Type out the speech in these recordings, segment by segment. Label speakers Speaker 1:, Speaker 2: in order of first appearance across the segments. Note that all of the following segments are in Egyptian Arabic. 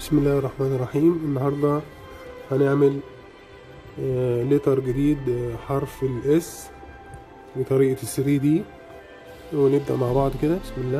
Speaker 1: بسم الله الرحمن الرحيم النهاردة هنعمل آه، لتر جديد آه، حرف الاس بطريقة الثري دي ونبدأ مع بعض كده بسم الله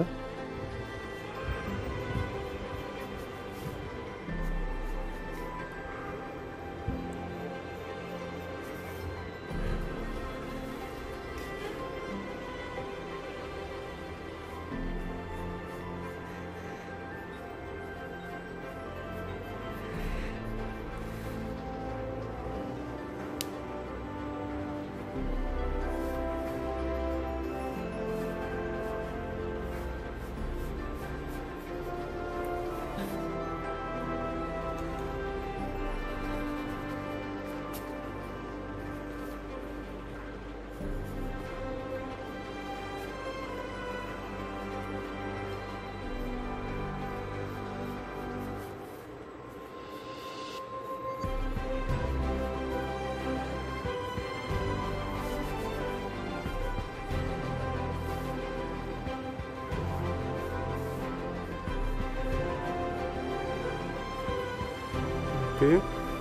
Speaker 1: اوكي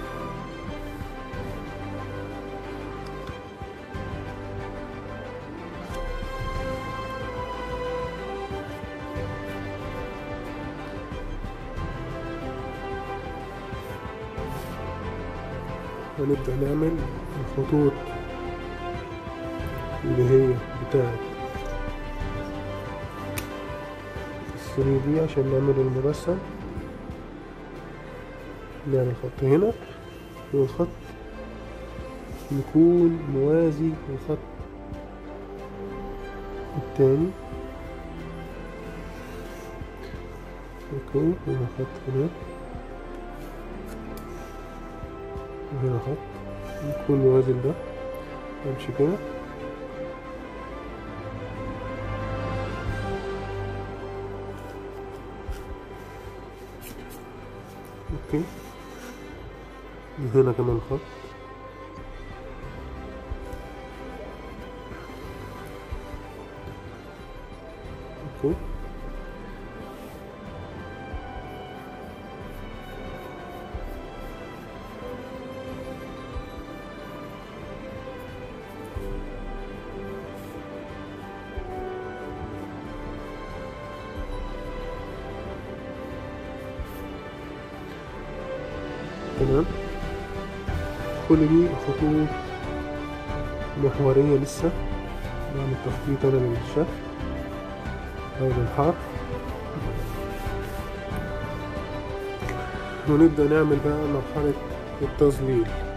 Speaker 1: هنبدأ نعمل الخطوط اللي هي بتاعت الثري دي عشان نعمل المرسم نعمل خط هنا والخط يكون موازي للخط التاني اوكي هنا خط هنا وهنا خط يكون موازي لده امشي كده اوكي وهنا كمان خط اوكي تمام كل دي خطوط محورية لسه بعمل تخطيط أنا للشكل أو للحرف ونبدأ نعمل بقى مرحلة التظليل